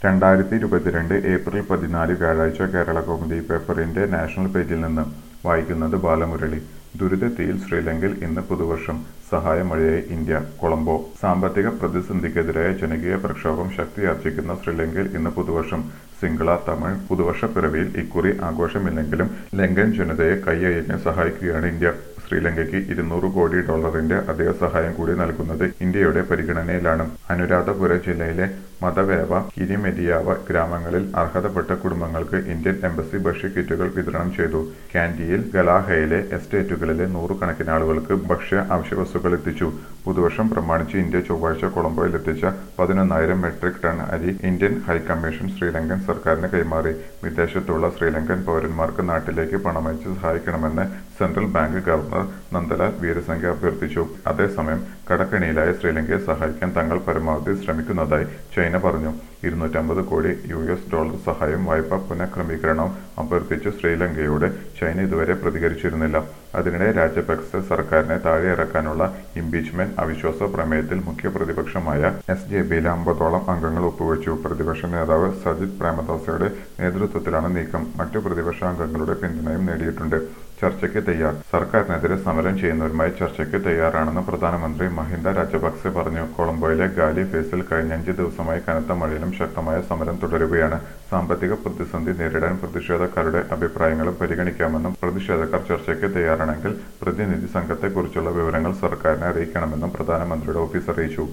രണ്ടായിരത്തി ഇരുപത്തിരണ്ട് ഏപ്രിൽ പതിനാല് വ്യാഴാഴ്ച കേരള കൗമുദി പേപ്പറിന്റെ നാഷണൽ പേജിൽ നിന്ന് വായിക്കുന്നത് ബാലമുരളി ദുരിതത്തിയിൽ ശ്രീലങ്കയിൽ ഇന്ന് പുതുവർഷം സഹായമഴയായി ഇന്ത്യ കൊളംബോ സാമ്പത്തിക പ്രതിസന്ധിക്കെതിരായ ജനകീയ പ്രക്ഷോഭം ശക്തിയാർജിക്കുന്ന ശ്രീലങ്കയിൽ ഇന്ന് പുതുവർഷം സിംഗള തമിഴ് പുതുവർഷപ്പിറവിയിൽ ഇക്കുറി ആഘോഷമില്ലെങ്കിലും ലങ്കൻ ജനതയെ കൈയയഞ്ഞ് സഹായിക്കുകയാണ് ഇന്ത്യ ശ്രീലങ്കയ്ക്ക് ഇരുന്നൂറ് കോടി ഡോളറിന്റെ അധിക സഹായം കൂടി നൽകുന്നത് ഇന്ത്യയുടെ പരിഗണനയിലാണ് അനുരാധപുര ജില്ലയിലെ മതവേവ കിരിമെരിയാവ ഗ്രാമങ്ങളിൽ അർഹതപ്പെട്ട കുടുംബങ്ങൾക്ക് ഇന്ത്യൻ എംബസി ഭക്ഷ്യ കിറ്റുകൾ വിതരണം ചെയ്തു കാൻഡിയിൽ ഗലാഹയിലെ എസ്റ്റേറ്റുകളിലെ നൂറുകണക്കിന് ആളുകൾക്ക് ഭക്ഷ്യ ആവശ്യവസ്തുക്കൾ എത്തിച്ചു പുതുവർഷം പ്രമാണിച്ച് ഇന്ത്യ ചൊവ്വാഴ്ച കൊളംബോയിൽ എത്തിച്ച പതിനൊന്നായിരം മെട്രിക് ടൺ അരി ഇന്ത്യൻ ഹൈക്കമ്മീഷൻ ശ്രീലങ്കൻ സർക്കാരിന് കൈമാറി വിദേശത്തുള്ള ശ്രീലങ്കൻ പൗരന്മാർക്ക് നാട്ടിലേക്ക് പണമയച്ച് സഹായിക്കണമെന്ന് central bank governor Nandalal Weerasinghe അഭ്യർത്ഥിച്ചു അതേസമയം കടക്കണിയിലായ ശ്രീലങ്കയെ സഹായിക്കാൻ തങ്ങൾ പരമാവധി ശ്രമിക്കുന്നതായി ചൈന പറഞ്ഞു ഇരുന്നൂറ്റമ്പത് കോടി യു എസ് ഡോളർ സഹായം വായ്പാ പുനഃക്രമീകരണവും അഭ്യർത്ഥിച്ച് ശ്രീലങ്കയോട് ചൈന ഇതുവരെ പ്രതികരിച്ചിരുന്നില്ല അതിനിടെ രാജപക്സെ സർക്കാരിനെ താഴെ ഇറക്കാനുള്ള ഇംപീച്ച്മെന്റ് അവിശ്വാസ പ്രമേയത്തിൽ മുഖ്യ പ്രതിപക്ഷമായ എസ് ജെ ബിയിലെ അമ്പതോളം അംഗങ്ങൾ ഒപ്പുവെച്ചു പ്രതിപക്ഷ നേതാവ് സജിത് പ്രേമദാസയുടെ നേതൃത്വത്തിലാണ് നീക്കം മറ്റു പ്രതിപക്ഷ അംഗങ്ങളുടെ പിന്തുണയും നേടിയിട്ടുണ്ട് ചർച്ചയ്ക്ക് തയ്യാർ സർക്കാരിനെതിരെ സമരം ചെയ്യുന്നവരുമായി ചർച്ചയ്ക്ക് തയ്യാറാണെന്ന് പ്രധാനമന്ത്രി മഹിന്ദ രാജപക്സെ പറഞ്ഞു കൊളംബോയിലെ ഗാലി ഫേസിൽ കഴിഞ്ഞ അഞ്ച് ദിവസമായി കനത്ത മഴയിലും ശക്തമായ സമരം തുടരുകയാണ് സാമ്പത്തിക പ്രതിസന്ധി നേരിടാൻ പ്രതിഷേധക്കാരുടെ അഭിപ്രായങ്ങളും പരിഗണിക്കാമെന്നും പ്രതിഷേധക്കാർ ചർച്ചയ്ക്ക് തയ്യാറാണെങ്കിൽ പ്രതിനിധി സംഘത്തെക്കുറിച്ചുള്ള വിവരങ്ങൾ സർക്കാരിനെ അറിയിക്കണമെന്നും പ്രധാനമന്ത്രിയുടെ ഓഫീസ് അറിയിച്ചു